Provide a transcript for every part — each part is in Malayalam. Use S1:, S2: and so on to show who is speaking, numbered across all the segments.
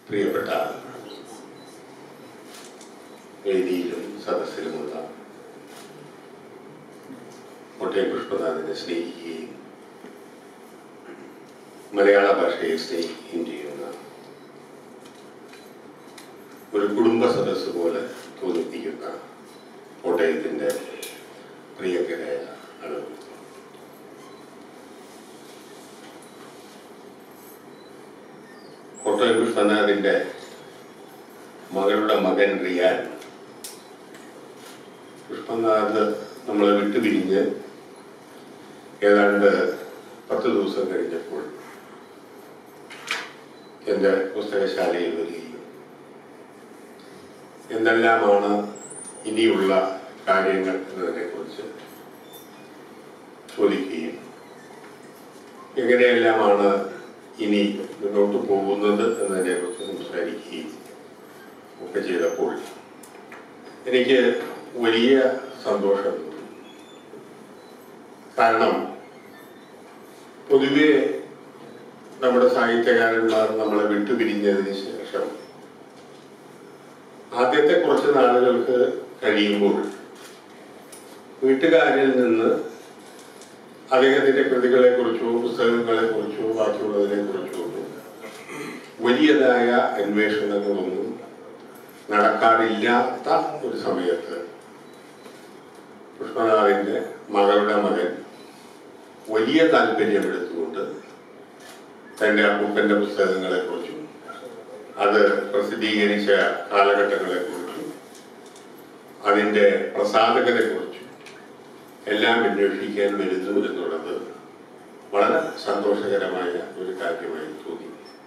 S1: പ്രിയപ്പെട്ട വേദിയിലും സദസ്സിലുമുള്ള കോട്ടയം പുഷ്പനാഥനെ സ്നേഹിക്കുകയും മലയാള ഭാഷയെ സ്നേഹിക്കുകയും ചെയ്യുന്ന ഒരു കുടുംബ സദസ്സ് പോലെ തോന്നിപ്പിക്കുന്ന കോട്ടയത്തിൻ്റെ പ്രിയങ്കരായ ആളുകൾ കോട്ടയം പുഷ്പനാഥിൻ്റെ മകളുടെ മകൻ റിയാൻ പുഷ്പനാഥ് നമ്മളെ വിട്ടുപിരിഞ്ഞ് ഏതാണ്ട് പത്ത് ദിവസം കഴിഞ്ഞപ്പോൾ എൻ്റെ പുസ്തകശാലയിൽ വരികയും എന്തെല്ലാമാണ് ഇനിയുള്ള കാര്യങ്ങൾ എന്നതിനെക്കുറിച്ച് ചോദിക്കുകയും എങ്ങനെയെല്ലാമാണ് ഇനി മുന്നോട്ട് പോകുന്നത് എന്നതിനെക്കുറിച്ച് സംസാരിക്കുകയും ഒക്കെ ചെയ്തപ്പോൾ എനിക്ക് വലിയ സന്തോഷം തോന്നി കാരണം പൊതുവെ നമ്മുടെ സാഹിത്യകാരന്മാർ നമ്മളെ വിട്ടുപിരിഞ്ഞതിന് ശേഷം ആദ്യത്തെ കുറച്ച് നാളുകൾക്ക് കഴിയുമ്പോൾ വീട്ടുകാരിൽ നിന്ന് അദ്ദേഹത്തിന്റെ കൃതികളെ കുറിച്ചോ പുസ്തകങ്ങളെ കുറിച്ചോ ബാക്കിയുള്ളതിനെ കുറിച്ചോ വലിയതായ അന്വേഷണങ്ങളൊന്നും നടക്കാറില്ലാത്ത ഒരു സമയത്ത് പുഷ്പനാഥിന്റെ മകളുടെ മകൻ വലിയ താല്പര്യമെടുത്തുകൊണ്ട് തന്റെ അപ്പൂപ്പന്റെ പുസ്തകങ്ങളെ കുറിച്ചും അത് പ്രസിദ്ധീകരിച്ച കാലഘട്ടങ്ങളെ കുറിച്ചും അതിന്റെ പ്രസാധകരെ കുറിച്ചും എല്ലാം അന്വേഷിക്കാൻ വരുന്നു എന്നുള്ളത് വളരെ സന്തോഷകരമായ ഒരു കാര്യമായി തോന്നി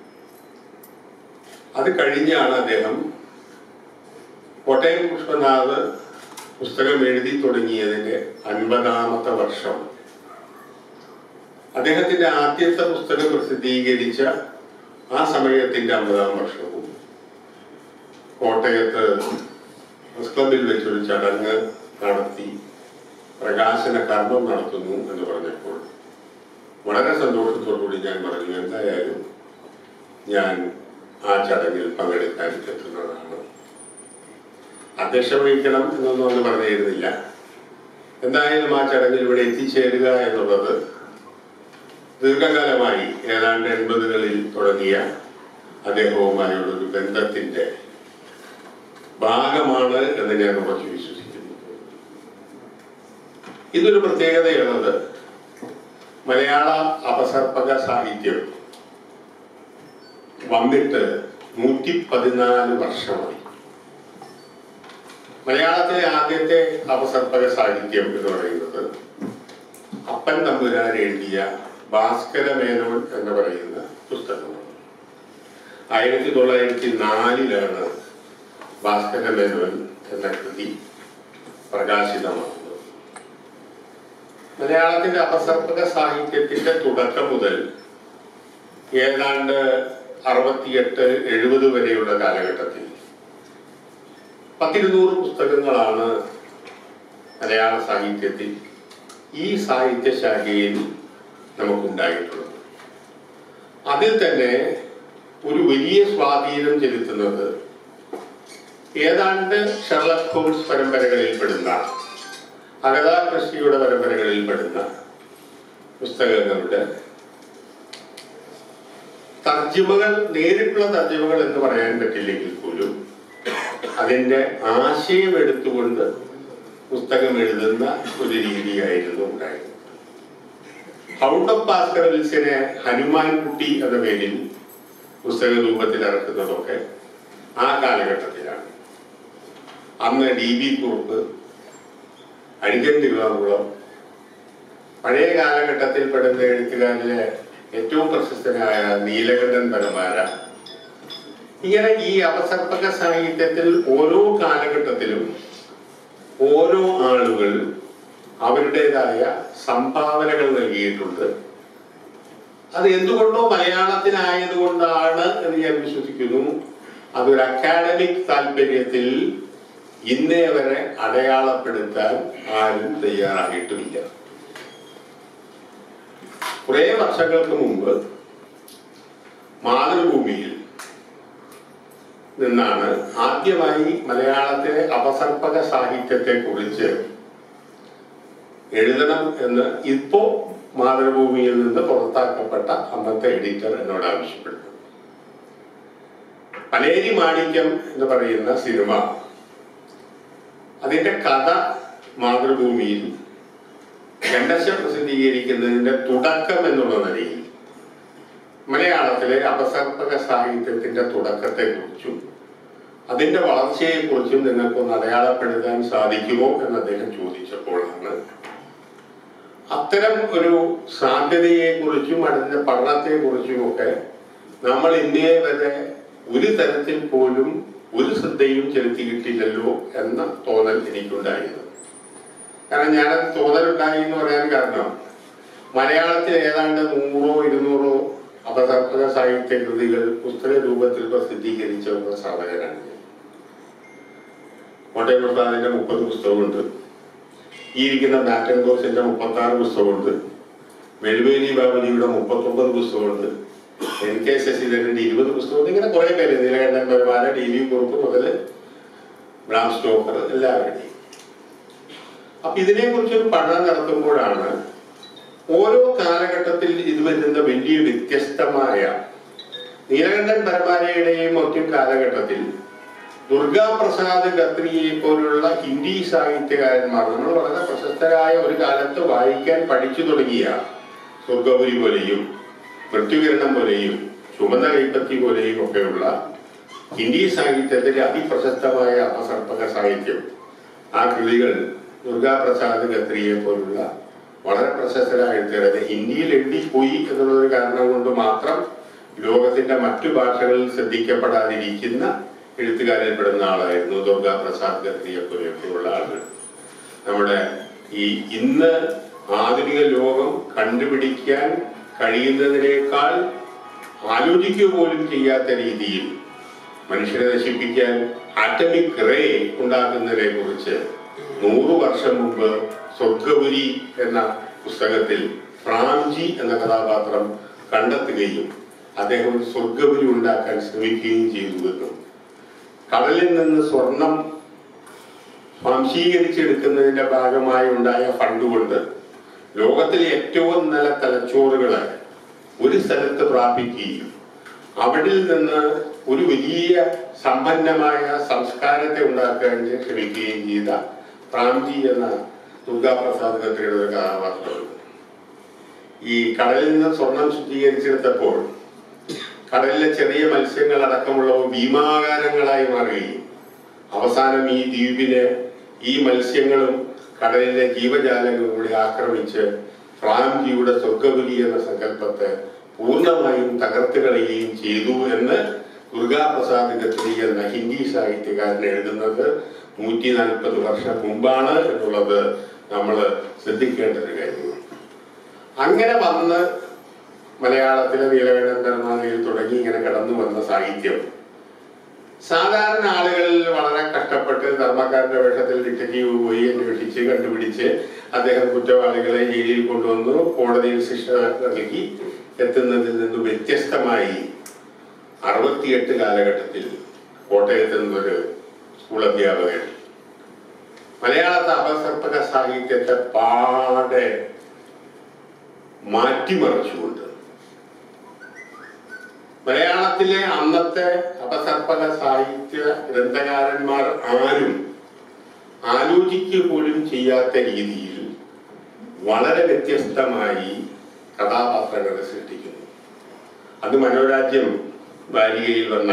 S1: അത് കഴിഞ്ഞാണ് അദ്ദേഹം കോട്ടയം പുഷ്പനാഥ് പുസ്തകം എഴുതി തുടങ്ങിയതിന്റെ അൻപതാമത്തെ വർഷം അദ്ദേഹത്തിന്റെ ആദ്യത്തെ പുസ്തകം പ്രസിദ്ധീകരിച്ച ആ സമയത്തിന്റെ അമ്പതാം വർഷവും കോട്ടയത്ത് പ്രസ് ക്ലബിൽ വെച്ചൊരു ചടങ്ങ് നടത്തി പ്രകാശന കർമ്മം നടത്തുന്നു എന്ന് പറഞ്ഞപ്പോൾ വളരെ സന്തോഷത്തോടുകൂടി ഞാൻ പറഞ്ഞു എന്തായാലും ഞാൻ ആ ചടങ്ങിൽ പങ്കെടുക്കാൻ എത്തുന്നതാണ് അധ്യക്ഷ വഹിക്കണം എന്നൊന്നും അന്ന് പറഞ്ഞിരുന്നില്ല എന്തായാലും ആ ചടങ്ങിൽ ഇവിടെ എത്തിച്ചേരുക എന്നുള്ളത് ദീർഘകാലമായി ഏതാണ്ട് എൺപതുകളിൽ തുടങ്ങിയ അദ്ദേഹവുമായുള്ള ഒരു ബന്ധത്തിന്റെ ഭാഗമാണ് എന്ന് ഞാൻ ഉറച്ചു വിശ്വസിക്കുന്നു ഇതൊരു പ്രത്യേകതയുള്ളത് മലയാള അപസർപ്പക സാഹിത്യം വന്നിട്ട് നൂറ്റി പതിനാല് വർഷമായി മലയാളത്തിലെ ആദ്യത്തെ അപസർപ്പക സാഹിത്യം എന്ന് പറയുന്നത് അപ്പൻ തമ്പുരാൻ എഴുതിയ ഭാസ്കര മേനോൻ എന്ന് പറയുന്ന പുസ്തകമാണ് ആയിരത്തി തൊള്ളായിരത്തി നാലിലാണ് ഭാസ്കര മേനോൻ എന്ന കൃതി പ്രകാശിതമാകുന്നത് മലയാളത്തിന്റെ അപസർപ്പക സാഹിത്യത്തിന്റെ തുടക്കം മുതൽ ഏതാണ്ട് അറുപത്തിയെട്ട് എഴുപത് വരെയുള്ള കാലഘട്ടത്തിൽ പത്തിരുന്നൂറ് പുസ്തകങ്ങളാണ് മലയാള സാഹിത്യത്തിൽ ഈ സാഹിത്യ ശാഖയിൽ നമുക്കുണ്ടായിട്ടുള്ളത് അതിൽ തന്നെ ഒരു വലിയ സ്വാധീനം ചെലുത്തുന്നത് ഏതാണ്ട് ഷെർലക് ഹോംസ് പരമ്പരകളിൽ പെടുന്ന അഗതാ ക്രിസ്റ്റിയുടെ പരമ്പരകളിൽ പെടുന്ന പുസ്തകങ്ങളുടെ തർജ്ജിമകൾ നേരിട്ടുള്ള തർജ്ജിമകൾ എന്ന് പറയാൻ പറ്റില്ലെങ്കിൽ പോലും അതിൻ്റെ ആശയം എടുത്തുകൊണ്ട് പുസ്തകം എഴുതുന്ന ഒരു രീതിയായിരുന്നു ഉണ്ടായിരുന്നത് ഹൗണ്ട് ഓഫ് ഭാസ്കര വിൽസനെ ഹനുമാൻ കുട്ടി എന്ന പേരിൽ പുസ്തക രൂപത്തിൽ ഇറക്കുന്നതൊക്കെ ആ കാലഘട്ടത്തിലാണ് അന്ന് ഡി ബി കുറുപ്പ് അടിക്കൻ തിരുവാങ്കുളം പഴയ കാലഘട്ടത്തിൽ പെടുന്ന എഴുത്തുകാരിലെ ഏറ്റവും പ്രശസ്തനായ നീലകണ്ഠൻ പരമാര ഇങ്ങനെ ഈ അപസർപ്പക സാഹിത്യത്തിൽ ഓരോ കാലഘട്ടത്തിലും ഓരോ ആളുകൾ അവരുടേതായ സംഭാവനകൾ നൽകിയിട്ടുണ്ട് അത് എന്തുകൊണ്ടോ മലയാളത്തിനായതുകൊണ്ടാണ് എന്ന് ഞാൻ വിശ്വസിക്കുന്നു അതൊരു അക്കാഡമിക് താല്പര്യത്തിൽ ഇന്നേ വരെ അടയാളപ്പെടുത്താൻ ആരും തയ്യാറായിട്ടുമില്ല കുറെ വർഷങ്ങൾക്ക് മുമ്പ് മാതൃഭൂമിയിൽ നിന്നാണ് ആദ്യമായി മലയാളത്തിലെ അപസർപ്പക സാഹിത്യത്തെ കുറിച്ച് എഴുതണം എന്ന് ഇപ്പോ മാതൃഭൂമിയിൽ നിന്ന് പുറത്താക്കപ്പെട്ട അന്നത്തെ എഡിറ്റർ എന്നോട് ആവശ്യപ്പെട്ടു പലേരി മാണിക്യം എന്ന് പറയുന്ന സിനിമ അതിന്റെ കഥ മാതൃഭൂമിയിൽ ഖണ്ഡശ പ്രസിദ്ധീകരിക്കുന്നതിന്റെ തുടക്കം എന്നുള്ള നിലയിൽ മലയാളത്തിലെ അപസർപ്പക സാഹിത്യത്തിന്റെ തുടക്കത്തെ കുറിച്ചും അതിന്റെ വളർച്ചയെ കുറിച്ചും നിങ്ങൾക്കൊന്ന് അടയാളപ്പെടുത്താൻ സാധിക്കുമോ എന്ന് അദ്ദേഹം ചോദിച്ചപ്പോഴാണ് അത്തരം ഒരു സാധ്യതയെ കുറിച്ചും അതിന്റെ പഠനത്തെ കുറിച്ചും ഒക്കെ നമ്മൾ ഇന്ത്യയെ വരെ ഒരു തരത്തിൽ പോലും ഒരു ശ്രദ്ധയും ചെലുത്തിയിട്ടില്ലല്ലോ എന്ന തോന്നൽ എനിക്കുണ്ടായിരുന്നു കാരണം ഞാൻ തോന്നലുണ്ടായി എന്ന് പറയാൻ കാരണം മലയാളത്തിൽ ഏതാണ്ട് നൂറോ ഇരുന്നൂറോ അപസർപ്പക സാഹിത്യ കൃതികൾ പുസ്തക രൂപത്തിൽ പ്രസിദ്ധീകരിച്ച ഒരു പ്രസാധകനാണ് ഞാൻ കോട്ടയം പ്രസാദിന്റെ മുപ്പത് പുസ്തകമുണ്ട് ഈ ഇരിക്കുന്ന ബാറ്റൻ കോസിന്റെ മുപ്പത്തി ആറ് പുസ്തകമുണ്ട് മെൽവേലി ബാബുജിയുടെ മുപ്പത്തൊമ്പത് പുസ്തകമുണ്ട് എൻ കെ ശശിധരന്റെ ഇരുപത് പുസ്തകമുണ്ട് ഇങ്ങനെ കുറെ പേര് നീലകണ്ഠൻ പരമാല ടി വി കുറുപ്പ് മുതൽ ബ്രാം സ്റ്റോക്കർ എല്ലാവരുടെയും അപ്പൊ ഇതിനെ കുറിച്ച് ഒരു പഠനം നടത്തുമ്പോഴാണ് ഓരോ കാലഘട്ടത്തിൽ ഇത് വരുന്ന വലിയ വ്യത്യസ്തമായ നീലകണ്ഠൻ പരമാലയുടെയും മറ്റും കാലഘട്ടത്തിൽ ദുർഗാപ്രസാദ് ഖത്രിയെ പോലുള്ള ഹിന്ദി സാഹിത്യകാരന്മാർ നമ്മൾ വളരെ പ്രശസ്തരായ ഒരു കാലത്ത് വായിക്കാൻ പഠിച്ചു തുടങ്ങിയ സ്വർഗപുരി പോലെയും മൃത്യുകിരണം പോലെയും ചുമന്ന കൈപ്പത്തി പോലെയും ഒക്കെയുള്ള ഹിന്ദി സാഹിത്യത്തിലെ അതിപ്രശസ്തമായ അപസർപ്പക സാഹിത്യം ആ കൃതികൾ ദുർഗാപ്രസാദ് ഖത്രിയെ പോലുള്ള വളരെ പ്രശസ്തരായ എഴുത്തുകാരെ ഹിന്ദിയിൽ എഴുതി പോയി എന്നുള്ളൊരു കാരണം കൊണ്ട് മാത്രം ലോകത്തിന്റെ മറ്റു ഭാഷകളിൽ ശ്രദ്ധിക്കപ്പെടാതിരിക്കുന്ന എഴുത്തുകാരിൽ പെടുന്ന ആളായിരുന്നു ദുർഗാപ്രസാദ് ഖത്രിയെ പോലെയൊക്കെയുള്ള ആളുകൾ നമ്മുടെ ഈ ഇന്ന് ആധുനിക ലോകം കണ്ടുപിടിക്കാൻ കഴിയുന്നതിനേക്കാൾ ആലോചിക്കുക പോലും ചെയ്യാത്ത രീതിയിൽ മനുഷ്യരെ നശിപ്പിക്കാൻ ആറ്റമിക് റേ ഉണ്ടാക്കുന്നതിനെ കുറിച്ച് നൂറു വർഷം മുമ്പ് സ്വർഗപുരി എന്ന പുസ്തകത്തിൽ ഫ്രാംജി എന്ന കഥാപാത്രം കണ്ടെത്തുകയും അദ്ദേഹം സ്വർഗപുരി ഉണ്ടാക്കാൻ ശ്രമിക്കുകയും ചെയ്തുവെന്നും കടലിൽ നിന്ന് സ്വർണം വംശീകരിച്ചെടുക്കുന്നതിന്റെ ഭാഗമായി ഉണ്ടായ ഫണ്ട് കൊണ്ട് ലോകത്തിലെ ഏറ്റവും നല്ല തലച്ചോറുകളെ ഒരു സ്ഥലത്ത് പ്രാപിക്കുകയും അവിടെ നിന്ന് ഒരു വലിയ സമ്പന്നമായ സംസ്കാരത്തെ ഉണ്ടാക്കാൻ ശ്രമിക്കുകയും ചെയ്ത പ്രാന്തി എന്ന ദുർഗാപ്രസാദ് ഖത്രിയുടെ ഒരു കഥാപാത്രമുണ്ട് ഈ കടലിൽ നിന്ന് സ്വർണം ശുദ്ധീകരിച്ചെടുത്തപ്പോൾ കടലിലെ ചെറിയ മത്സ്യങ്ങൾ അടക്കമുള്ളവ ഭീമാകാരങ്ങളായി മാറുകയും അവസാനം ഈ ദ്വീപിനെ ഈ മത്സ്യങ്ങളും കടലിലെ ജീവജാലങ്ങളും കൂടി ആക്രമിച്ച് ഫ്രാംജിയുടെ സ്വർഗപുരി എന്ന സങ്കല്പത്തെ പൂർണ്ണമായും തകർത്ത് കളയുകയും ചെയ്തു എന്ന് ദുർഗാപ്രസാദ് ഖത്രി എന്ന ഹിന്ദി സാഹിത്യകാരൻ എഴുതുന്നത് നൂറ്റി നാൽപ്പത് വർഷം മുമ്പാണ് എന്നുള്ളത് നമ്മൾ ശ്രദ്ധിക്കേണ്ട ഒരു കാര്യമാണ് അങ്ങനെ വന്ന് മലയാളത്തിലെ നീലകണ്ഠന്മാരിൽ തുടങ്ങി ഇങ്ങനെ കടന്നു വന്ന സാഹിത്യം സാധാരണ ആളുകളിൽ വളരെ കഷ്ടപ്പെട്ട് ധർമ്മക്കാരന്റെ വേഷത്തിൽ ഡിറ്റക്റ്റീവ് പോയി അന്വേഷിച്ച് കണ്ടുപിടിച്ച് അദ്ദേഹം കുറ്റവാളികളെ ജയിലിൽ കൊണ്ടുവന്നു കോടതിയിൽ ശിക്ഷ നൽകി എത്തുന്നതിൽ നിന്ന് വ്യത്യസ്തമായി അറുപത്തിയെട്ട് കാലഘട്ടത്തിൽ കോട്ടയത്ത് നിന്നൊരു സ്കൂൾ അധ്യാപകൻ മലയാളത്തെ അപസർപ്പക സാഹിത്യത്തെ പാടെ മാറ്റിമറിച്ചുകൊണ്ട് മലയാളത്തിലെ അന്നത്തെ അപസർപ്പക സാഹിത്യ ഗ്രന്ഥകാരന്മാർ ആരും ആലോചിക്കുക പോലും ചെയ്യാത്ത രീതിയിൽ വളരെ വ്യത്യസ്തമായി കഥാപാത്രങ്ങളെ സൃഷ്ടിക്കുന്നു അത് മനോരാജ്യം വാരികയിൽ വന്ന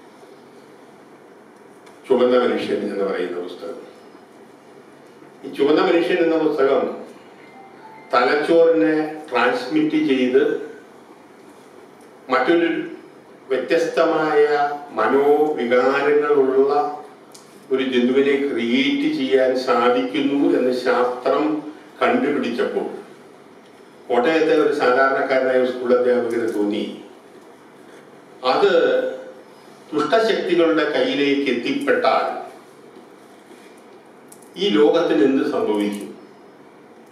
S1: ചുവന്ന മനുഷ്യൻ എന്ന് പറയുന്ന പുസ്തകം ഈ ചുവന്ന മനുഷ്യൻ എന്ന പുസ്തകം തലച്ചോറിനെ ട്രാൻസ്മിറ്റ് ചെയ്ത് മറ്റൊരു വ്യത്യസ്തമായ മനോവികാരങ്ങളുള്ള ഒരു ജന്തുവിനെ ക്രിയേറ്റ് ചെയ്യാൻ സാധിക്കുന്നു എന്ന് ശാസ്ത്രം കണ്ടുപിടിച്ചപ്പോൾ കോട്ടയത്തെ ഒരു സാധാരണക്കാരനായ സ്കൂൾ അധ്യാപകന് തോന്നി അത് ദുഷ്ടശക്തികളുടെ കയ്യിലേക്ക് എത്തിപ്പെട്ടാൽ ഈ ലോകത്തിന് എന്ത് സംഭവിക്കും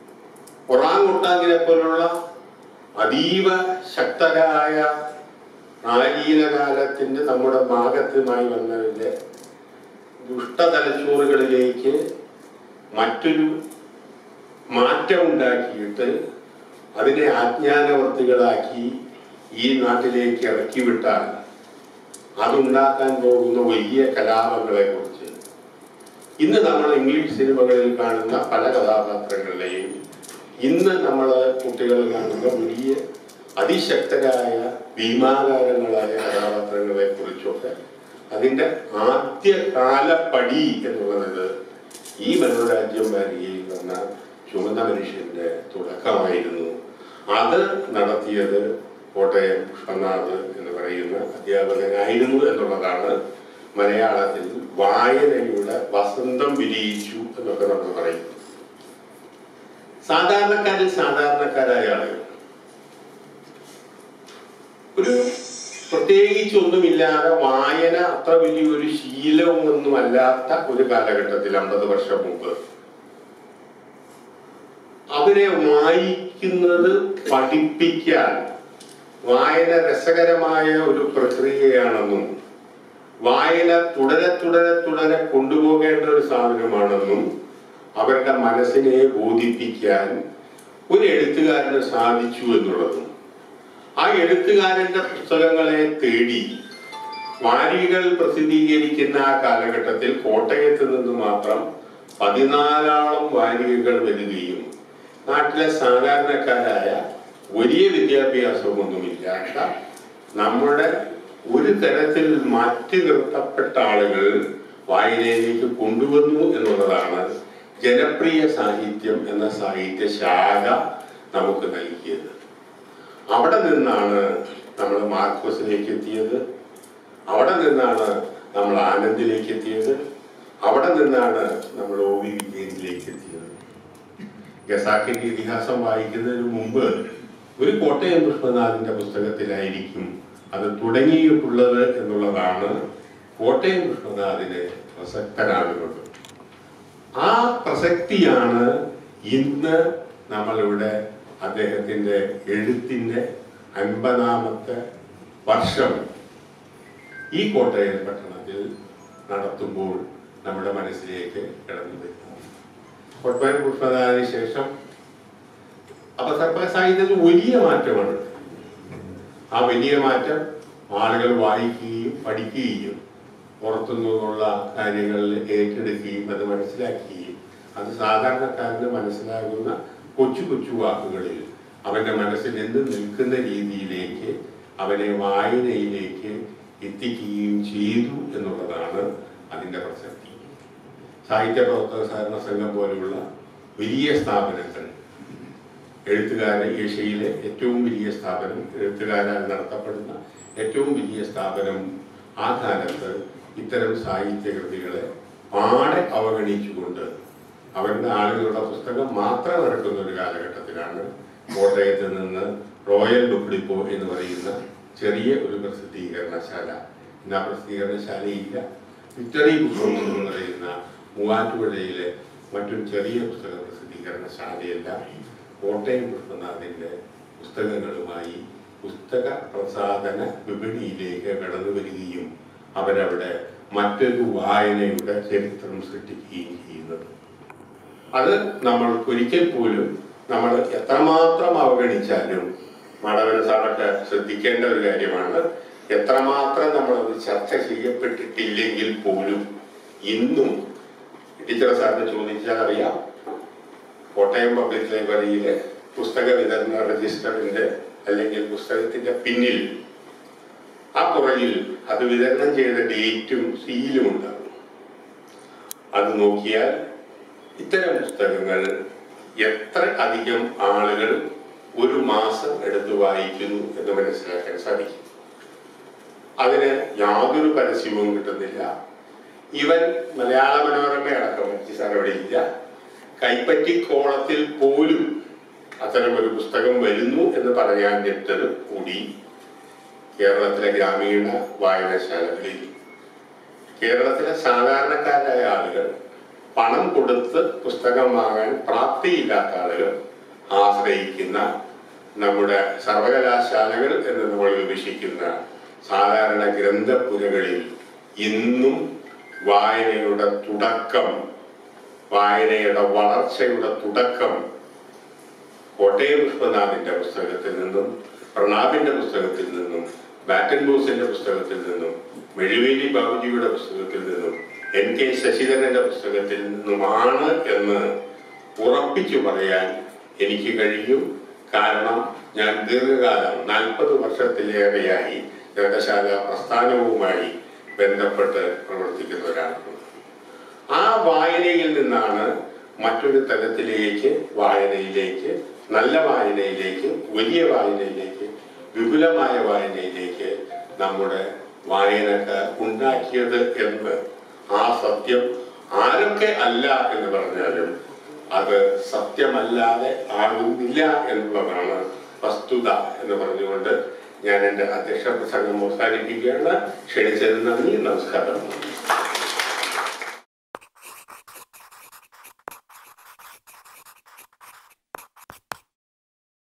S1: ഒറാങ്ങുട്ടാങ്ങിനെ പോലുള്ള അതീവ ശക്തരായ പ്രാചീന കാലത്തിന്റെ നമ്മുടെ ഭാഗത്തുമായി വന്നതിന്റെ ദുഷ്ടതലച്ചോറുകളിലേക്ക് മറ്റൊരു മാറ്റം ഉണ്ടാക്കിയിട്ട് അതിനെ ആജ്ഞാനവർത്തികളാക്കി ഈ നാട്ടിലേക്ക് ഇറക്കി വിട്ടാൽ അതുണ്ടാക്കാൻ പോകുന്ന വലിയ കലാപങ്ങളെ കുറിച്ച് ഇന്ന് നമ്മൾ ഇംഗ്ലീഷ് സിനിമകളിൽ കാണുന്ന പല കഥാപാത്രങ്ങളുടെയും ഇന്ന് നമ്മൾ കുട്ടികൾ കാണുന്ന വലിയ അതിശക്തരായ ഭീമാകാരങ്ങളായ കഥാപാത്രങ്ങളെ കുറിച്ചൊക്കെ അതിന്റെ ആദ്യകാല പടി എന്നുള്ളത് ഈ മനോരാജ്യം വാരികയിൽ വന്ന ചുമന്ന മനുഷ്യന്റെ തുടക്കമായിരുന്നു അത് നടത്തിയത് കോട്ടയം പുഷ്പനാഥ് എന്ന് പറയുന്ന അധ്യാപകനായിരുന്നു എന്നുള്ളതാണ് മലയാളത്തിൽ വായനയുടെ വസന്തം വിരിയിച്ചു എന്നൊക്കെ നമ്മൾ പറയും സാധാരണക്കാരിൽ സാധാരണക്കാരായ ആളുകൾ ഒരു പ്രത്യേകിച്ച് ഒന്നുമില്ലാതെ വായന അത്ര വലിയൊരു ശീലമൊന്നും അല്ലാത്ത ഒരു കാലഘട്ടത്തിൽ അമ്പത് വർഷം മുമ്പ് അവരെ വായിക്കുന്നത് പഠിപ്പിക്കാൻ വായന രസകരമായ ഒരു പ്രക്രിയയാണെന്നും വായന തുടരെ തുടരെ തുടരെ കൊണ്ടുപോകേണ്ട ഒരു സാധനമാണെന്നും അവരുടെ മനസ്സിനെ ബോധിപ്പിക്കാൻ ഒരു എഴുത്തുകാരന് സാധിച്ചു എന്നുള്ളതും ആ എഴുത്തുകാരന്റെ പുസ്തകങ്ങളെ തേടി വാരികൾ പ്രസിദ്ധീകരിക്കുന്ന ആ കാലഘട്ടത്തിൽ കോട്ടയത്ത് നിന്ന് മാത്രം പതിനാലാളം വാരികകൾ വരികയും നാട്ടിലെ സാധാരണക്കാരായ വലിയ വിദ്യാഭ്യാസമൊന്നുമില്ലാത്ത നമ്മുടെ ഒരു തരത്തിൽ മാറ്റി നിർത്തപ്പെട്ട ആളുകൾ വായനയിലേക്ക് കൊണ്ടുവന്നു എന്നുള്ളതാണ് ജനപ്രിയ സാഹിത്യം എന്ന സാഹിത്യ ശാഖ നമുക്ക് നൽകിയത് അവിടെ നിന്നാണ് നമ്മൾ മാർക്കോസിലേക്ക് എത്തിയത് അവിടെ നിന്നാണ് നമ്മൾ ആനന്ദിലേക്ക് എത്തിയത് അവിടെ നിന്നാണ് നമ്മൾ ഒ വി വിജയനിലേക്ക് എത്തിയത് ഗസാക്കിന്റെ ഇതിഹാസം വായിക്കുന്നതിന് മുമ്പ് ഒരു കോട്ടയം കൃഷ്ണനാഥിന്റെ പുസ്തകത്തിലായിരിക്കും അത് തുടങ്ങിയിട്ടുള്ളത് എന്നുള്ളതാണ് കോട്ടയം കൃഷ്ണനാഥിനെ പ്രസക്തനാകുന്നത് ആ പ്രസക്തിയാണ് ഇന്ന് നമ്മളിവിടെ അദ്ദേഹത്തിന്റെ എഴുത്തിന്റെ അൻപതാമത്തെ വർഷം ഈ കോട്ടയം പട്ടണത്തിൽ നടത്തുമ്പോൾ നമ്മുടെ മനസ്സിലേക്ക് കടന്നു വരുന്നു കോട്ടയം പുഷ്പനാഥിന് ശേഷം അപ്പൊ സർക്കാർ സാഹിത്യത്തിൽ വലിയ മാറ്റമാണ് ആ വലിയ മാറ്റം ആളുകൾ വായിക്കുകയും പഠിക്കുകയും പുറത്തു നിന്നുള്ള കാര്യങ്ങൾ ഏറ്റെടുക്കുകയും അത് മനസ്സിലാക്കുകയും അത് സാധാരണക്കാരന് മനസ്സിലാകുന്ന കൊച്ചു കൊച്ചു വാക്കുകളിൽ അവന്റെ മനസ്സിൽ എന്ത് നിൽക്കുന്ന രീതിയിലേക്ക് അവനെ വായനയിലേക്ക് എത്തിക്കുകയും ചെയ്തു എന്നുള്ളതാണ് അതിന്റെ പ്രസക്തി സാഹിത്യ പ്രവർത്തക സഹകരണ സംഘം പോലെയുള്ള വലിയ സ്ഥാപനങ്ങൾ എഴുത്തുകാരെ ഏഷ്യയിലെ ഏറ്റവും വലിയ സ്ഥാപനം എഴുത്തുകാരാൽ നടത്തപ്പെടുന്ന ഏറ്റവും വലിയ സ്ഥാപനം ആ കാലത്ത് ഇത്തരം സാഹിത്യകൃതികളെ പാടെ അവഗണിച്ചുകൊണ്ട് അവരുടെ ആളുകളുടെ പുസ്തകം മാത്രം ഇറക്കുന്ന ഒരു കാലഘട്ടത്തിലാണ് കോട്ടയത്ത് നിന്ന് റോയൽ ബുക്ക് ഡിപ്പോ എന്ന് പറയുന്ന ചെറിയ ഒരു പ്രസിദ്ധീകരണശാല ഇന്ന് ആ പ്രസിദ്ധീകരണശാലയില്ല വിക്ടറി ബുക്ക് ഹൗസ് എന്ന് പറയുന്ന മൂവാറ്റുപുഴയിലെ മറ്റൊരു ചെറിയ പുസ്തക പ്രസിദ്ധീകരണശാലയല്ല കോട്ടയം കൃഷ്ണനാഥിന്റെ പുസ്തകങ്ങളുമായി പുസ്തക പ്രസാധന വിപണിയിലേക്ക് കടന്നു വരികയും അവരവിടെ മറ്റൊരു വായനയുടെ ചരിത്രം സൃഷ്ടിക്കുകയും ചെയ്യുന്നത് അത് നമ്മൾ ഒരിക്കൽ പോലും നമ്മൾ എത്രമാത്രം അവഗണിച്ചാലും മാധവന സാറൊക്കെ ശ്രദ്ധിക്കേണ്ട ഒരു കാര്യമാണ് എത്രമാത്രം നമ്മളത് ചർച്ച ചെയ്യപ്പെട്ടിട്ടില്ലെങ്കിൽ പോലും ഇന്നും ടീച്ചർ സാറിന് ചോദിച്ചാൽ അറിയാം കോട്ടയം പബ്ലിക് ലൈബ്രറിയിലെ പുസ്തക വിതരണ രജിസ്റ്ററിന്റെ അല്ലെങ്കിൽ പുസ്തകത്തിന്റെ പിന്നിൽ ആ പുറകിൽ അത് വിതരണം ചെയ്ത ഡേറ്റും സീലും ഉണ്ടാകും അത് നോക്കിയാൽ ഇത്തരം പുസ്തകങ്ങൾ എത്ര അധികം ആളുകൾ ഒരു മാസം എടുത്ത് വായിക്കുന്നു എന്ന് മനസ്സിലാക്കാൻ സാധിക്കും അതിന് യാതൊരു പരസ്യവും കിട്ടുന്നില്ല ഇവൻ മലയാള മനോരമ അടക്കം സാർ അവിടെ ഇല്ല കൈപ്പറ്റി കോളത്തിൽ പോലും അത്തരം ഒരു പുസ്തകം വരുന്നു എന്ന് പറയാൻ ഞെട്ടത് കൂടി കേരളത്തിലെ ഗ്രാമീണ വായനശാലകളിൽ കേരളത്തിലെ സാധാരണക്കാരായ ആളുകൾ പണം കൊടുത്ത് പുസ്തകം വാങ്ങാൻ പ്രാപ്തിയില്ലാത്ത ആളുകൾ ആശ്രയിക്കുന്ന നമ്മുടെ സർവകലാശാലകൾ എന്ന് നമ്മൾ വിമർശിക്കുന്ന സാധാരണ ഗ്രന്ഥപുരകളിൽ ഇന്നും വായനയുടെ തുടക്കം വായനയുടെ വളർച്ചയുടെ തുടക്കം കോട്ടയം വിശ്വനാഥിന്റെ പുസ്തകത്തിൽ നിന്നും പ്രണാബിന്റെ പുസ്തകത്തിൽ നിന്നും ബാറ്റൻ ബോസിന്റെ പുസ്തകത്തിൽ നിന്നും മെഴുവേലി ബാബുജിയുടെ പുസ്തകത്തിൽ നിന്നും എൻ കെ ശശിധരന്റെ പുസ്തകത്തിൽ നിന്നുമാണ് എന്ന് ഉറപ്പിച്ചു പറയാൻ എനിക്ക് കഴിയും കാരണം ഞാൻ ദീർഘകാലം നാൽപ്പത് വർഷത്തിലേറെയായി ഗ്രന്ഥശാല പ്രസ്ഥാനവുമായി ബന്ധപ്പെട്ട് പ്രവർത്തിക്കുന്ന ഒരാളാണ് ആ വായനയിൽ നിന്നാണ് മറ്റൊരു തലത്തിലേക്ക് വായനയിലേക്ക് നല്ല വായനയിലേക്ക് വലിയ വായനയിലേക്ക് വിപുലമായ വായനയിലേക്ക് നമ്മുടെ വായനക്കാർ ഉണ്ടാക്കിയത് എന്ന് ആ സത്യം ആരൊക്കെ അല്ല എന്ന് പറഞ്ഞാലും അത് സത്യമല്ലാതെ ആകുന്നില്ല എന്നുള്ളതാണ് വസ്തുത എന്ന് പറഞ്ഞുകൊണ്ട് ഞാൻ എൻ്റെ അധ്യക്ഷ പ്രസംഗം അവസാനിപ്പിക്കുകയാണ് ക്ഷണിച്ചതിന് നന്ദി നമസ്കാരം